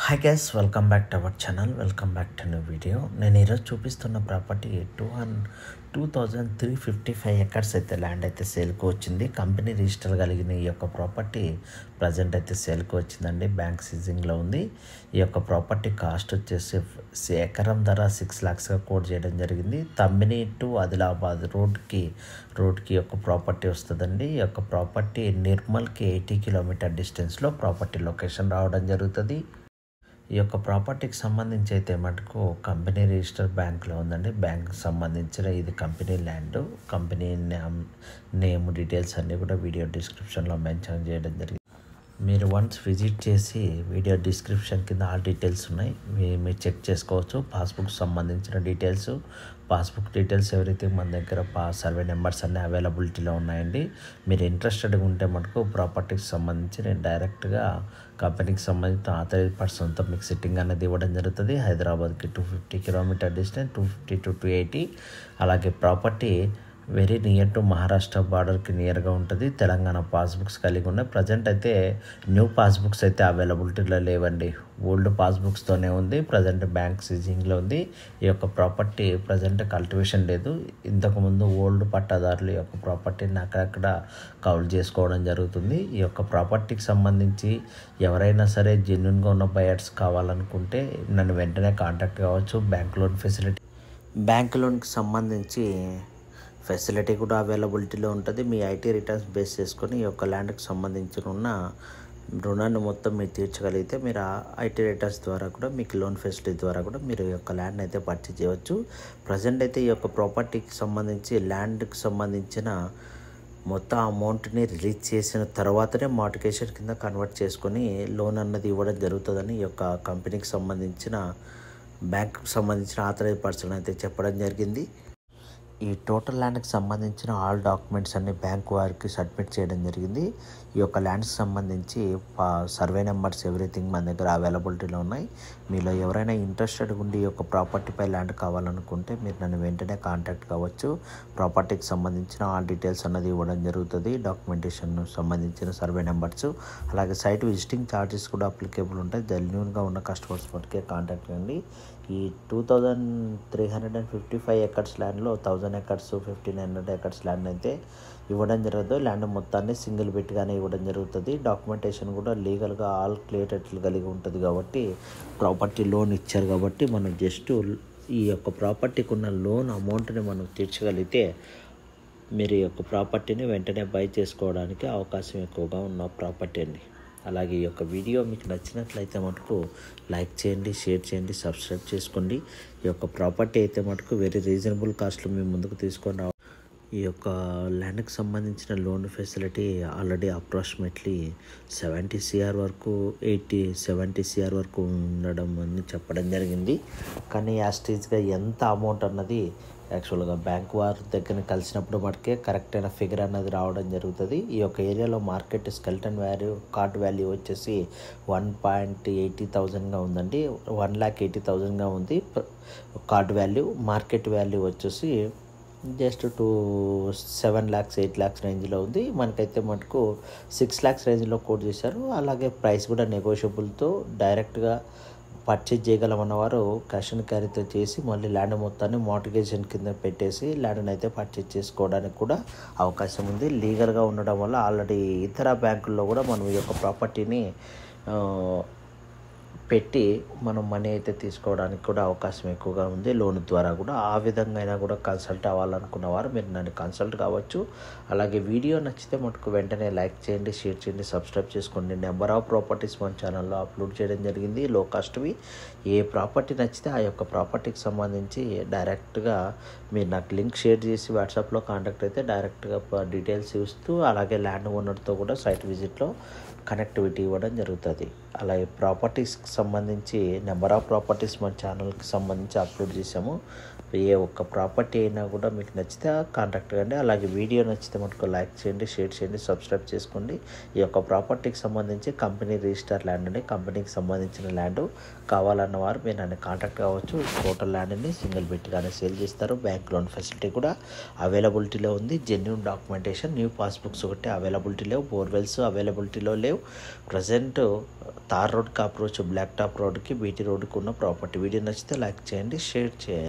hi guys welcome back to our channel welcome back to new video నేను ఈరోజు చూపిస్తున్న property two hun two thousand three fifty five acres అయితే land అయితే సేల్కి వచ్చింది company register కలిగిన ఈ యొక్క ప్రాపర్టీ ప్రజెంట్ అయితే సేల్కి వచ్చిందండి బ్యాంక్ సీజింగ్లో ఉంది ఈ యొక్క ప్రాపర్టీ కాస్ట్ వచ్చేసి సి- ఎకరం ధర సిక్స్ ల్యాక్స్గా కోట్ చేయడం జరిగింది తంబిని టు ఆదిలాబాద్ రోడ్కి రోడ్కి యొక్క ప్రాపర్టీ వస్తుందండి ఈ యొక్క ప్రాపర్టీ నిర్మల్కి ఎయిటీ కిలోమీటర్ డిస్టెన్స్లో ప్రాపర్టీ లొకేషన్ రావడం జరుగుతుంది ఈ యొక్క ప్రాపర్టీకి సంబంధించి అయితే మటుకు కంపెనీ రిజిస్టర్ బ్యాంక్లో ఉందండి బ్యాంక్కి సంబంధించిన ఇది company land company name name details అన్నీ కూడా వీడియో డిస్క్రిప్షన్లో మెన్షన్ చేయడం జరిగింది మీరు వన్స్ విజిట్ చేసి వీడియో డిస్క్రిప్షన్ కింద ఆల్ డీటెయిల్స్ ఉన్నాయి మీ- మీరు చెక్ చేసుకోవచ్చు పాస్బుక్ సంబంధించిన డీటెయిల్స్ పాస్బుక్ డీటెయిల్స్ ఎవరైతే మన దగ్గర పా సర్వే నెంబర్స్ అన్నీ అవైలబిలిటీలో ఉన్నాయండి మీరు ఇంట్రెస్టెడ్గా ఉంటే మటుకు ప్రాపర్టీకి సంబంధించి నేను డైరెక్ట్గా కంపెనీకి సంబంధించిన ఆథరైజ్ పర్సన్తో మీకు సిట్టింగ్ అనేది ఇవ్వడం జరుగుతుంది హైదరాబాద్కి two fifty kilometre distance two fifty to two eighty అలాగే property very near to Maharashtra బార్డర్కి నియర్గా ఉంటుంది తెలంగాణ పాస్బుక్స్ కలిగి ఉన్నాయి ప్రజెంట్ అయితే న్యూ పాస్బుక్స్ అయితే అవైలబిలిటీలో లేవండి ఓల్డ్ పాస్బుక్స్తోనే ఉంది ప్రజెంట్ బ్యాంక్ సీజింగ్లో ఉంది ఈ యొక్క ప్రాపర్టీ ప్రజెంట్ కల్టివేషన్ లేదు ఇంతకుముందు ఓల్డ్ పట్టాదారులు ఈ యొక్క ప్రాపర్టీని అక్కడక్కడ కౌలు చేసుకోవడం జరుగుతుంది ఈ యొక్క ప్రాపర్టీకి సంబంధించి ఎవరైనా సరే జెన్యున్గా ఉన్న బయర్స్ కావాలనుకుంటే నన్ను వెంటనే కాంటాక్ట్ కావచ్చు బ్యాంక్ లోన్ ఫెసిలిటీ బ్యాంక్ లోన్కి సంబంధించి ఫెసిలిటీ కూడా అవైలబిలిటీలో ఉంటుంది మీ ఐటీ రిటర్న్స్ బేస్ చేసుకొని ఈ యొక్క ల్యాండ్కి సంబంధించిన ఉన్న రుణాన్ని మొత్తం మీరు తీర్చగలిగితే మీరు ఆ ఐటీ రిటర్న్స్ ద్వారా కూడా మీకు లోన్ ఫెసిలిటీ ద్వారా కూడా మీరు ఈ యొక్క ల్యాండ్ అయితే పర్చేజ్ చేయవచ్చు ప్రజెంట్ అయితే ఈ యొక్క ప్రాపర్టీకి సంబంధించి ల్యాండ్కి సంబంధించిన మొత్తం అమౌంట్ని రిలీజ్ చేసిన తర్వాతనే మార్టికేషన్ కింద కన్వర్ట్ చేసుకొని లోన్ అన్నది ఇవ్వడం జరుగుతుందని ఈ యొక్క కంపెనీకి సంబంధించిన బ్యాంక్కి సంబంధించిన ఆథరైజ్ పర్సన్ అయితే చెప్పడం జరిగింది ఈ టోటల్ ల్యాండ్కి సంబంధించిన ఆల్ డాక్యుమెంట్స్ అన్ని బ్యాంక్ వారికి సబ్మిట్ చేయడం జరిగింది ఈ యొక్క ల్యాండ్కి సంబంధించి సర్వే నెంబర్స్ ఎవ్రీథింగ్ మన దగ్గర అవైలబిలిటీలో ఉన్నాయి మీలో ఎవరైనా ఇంట్రెస్టెడ్ ఉండి ఈ యొక్క ప్రాపర్టీపై ల్యాండ్ కావాలనుకుంటే మీరు నన్ను వెంటనే కాంటాక్ట్ కావచ్చు ప్రాపర్టీకి సంబంధించిన ఆల్ డీటెయిల్స్ అన్నది ఇవ్వడం జరుగుతుంది డాక్యుమెంటేషన్ సంబంధించిన సర్వే నెంబర్స్ అలాగే సైట్ విజిటింగ్ ఛార్జెస్ కూడా అప్లికేబుల్ ఉంటాయి జెన్యున్గా ఉన్న కస్టమర్స్ మటుకే కాంటాక్ట్ చేయండి ఈ two thousand three hundred and fifty five acres ల్యాండ్లో thousand acres fifteen hundred acres land అయితే ఇవ్వడం జరగదు ల్యాండ్ మొత్తాన్ని సింగిల్ బిట్గానే ఇవ్వడం జరుగుతుంది డాక్యుమెంటేషన్ కూడా లీగల్గా ఆల్ క్లియర్ కలిగి ఉంటుంది కాబట్టి ప్రాపర్టీ లోన్ ఇచ్చారు కాబట్టి మనం జస్ట్ ఈ యొక్క ప్రాపర్టీకి ఉన్న లోన్ అమౌంట్ని మనం తీర్చగలిగితే మీరు ఈ యొక్క ప్రాపర్టీని వెంటనే బై చేసుకోవడానికి అవకాశం ఎక్కువగా ఉన్న ప్రాపర్టీ అండి అలాగే ఈ యొక్క వీడియో మీకు నచ్చినట్లయితే మటుకు లైక్ చేయండి షేర్ చేయండి సబ్స్క్రైబ్ చేసుకోండి ఈ యొక్క ప్రాపర్టీ అయితే మటుకు వెరీ రీజనబుల్ కాస్ట్లో మీ ముందుకు తీసుకొని రావ ఈ యొక్క ల్యాండ్కి సంబంధించిన loan facility already approximately seventy CR వరకు ఎయిటీ సెవెంటీ సిఆర్ వరకు ఉండడం అని చెప్పడం జరిగింది కానీ యాస్టేజ్గా ఎంత అమౌంట్ అన్నది యాక్చువల్గా బ్యాంక్ వారి దగ్గర కలిసినప్పుడు మటుకే కరెక్ట్ అయిన ఫిగర్ అన్నది రావడం జరుగుతుంది ఈ యొక్క ఏరియాలో market skeleton value card value వచ్చేసి వన్ పాయింట్ ఎయిటీ థౌజండ్గా ఉందండి వన్ ల్యాక్ ఎయిటీ థౌజండ్గా ఉంది కార్డ్ వాల్యూ మార్కెట్ వాల్యూ వచ్చేసి just two seven lakhs eight lakhs రేంజ్లో ఉంది మనకైతే మటుకు సిక్స్ ల్యాక్స్ రేంజ్లో కోట్ చేశారు అలాగే ప్రైస్ కూడా నెగోషియబుల్తో డైరెక్ట్గా పర్చేజ్ చేయగలమన్న వారు క్యాష్ అండ్ క్యారీతో చేసి మళ్ళీ ల్యాండ్ మొత్తాన్ని మోటిగేషన్ కింద పెట్టేసి ల్యాండ్ని అయితే పర్చేజ్ చేసుకోవడానికి కూడా అవకాశం ఉంది లీగల్గా ఉండడం వల్ల ఆల్రెడీ ఇతర బ్యాంకుల్లో కూడా మనం ఈ యొక్క ప్రాపర్టీని ఆ, పెట్టి మనం మనీ అయితే తీసుకోవడానికి కూడా అవకాశం ఎక్కువగా ఉంది లోన్ ద్వారా కూడా ఆ విధంగా అయినా కూడా కన్సల్ట్ అవ్వాలనుకున్న వారు మీరు నన్ను కన్సల్ట్ కావచ్చు అలాగే వీడియో నచ్చితే మటుకు వెంటనే లైక్ చేయండి షేర్ చేయండి సబ్స్క్రైబ్ చేసుకోండి నెంబర్ ఆఫ్ ప్రాపర్టీస్ మన ఛానల్లో అప్లోడ్ చేయడం జరిగింది లో కాస్ట్వి ఏ ప్రాపర్టీ నచ్చితే ఆ యొక్క ప్రాపర్టీకి సంబంధించి డైరెక్ట్గా మీరు నాకు లింక్ షేర్ చేసి వాట్సాప్లో కాంటాక్ట్ అయితే డైరెక్ట్గా డీటెయిల్స్ ఇస్తూ అలాగే ల్యాండ్ ఓనర్తో కూడా సైట్ విజిట్లో కనెక్టివిటీ ఇవ్వడం జరుగుతుంది అలాగే ప్రాపర్టీస్కి సంబంధించి నెంబర్ ఆఫ్ ప్రాపర్టీస్ మన ఛానల్కి సంబంధించి అప్లోడ్ చేసాము ఏ ఒక్క ప్రాపర్టీ అయినా కూడా మీకు నచ్చితే కాంటాక్ట్ కండి అలాగే వీడియో నచ్చితే మటుకు లైక్ చేయండి షేర్ చేయండి సబ్స్క్రైబ్ చేసుకోండి ఈ యొక్క ప్రాపర్టీకి సంబంధించి కంపెనీ రిజిస్టర్ ల్యాండ్ అండి కంపెనీకి సంబంధించిన ల్యాండ్ కావాలన్న వారు మీరు నన్ను కాంటాక్ట్ కావచ్చు టోటల్ ల్యాండ్ని సింగిల్ బిట్గానే సేల్ చేస్తారు బ్యాంక్ లోన్ ఫెసిలిటీ కూడా అవైలబిలిటీలో ఉంది జెన్యున్ డాక్యుమెంటేషన్ న్యూ పాస్బుక్స్ ఒకటి అవైలబిలిటీ లేవు బోర్వెల్స్ అవైలబిలిటీలో లేవు ప్రజెంట్ తార్ రోడ్కి అప్రోచ్ బ్లాక్ టాప్ రోడ్కి బీటీ రోడ్కి ఉన్న ప్రాపర్టీ వీడియో నచ్చితే లైక్ చేయండి షేర్ చేయండి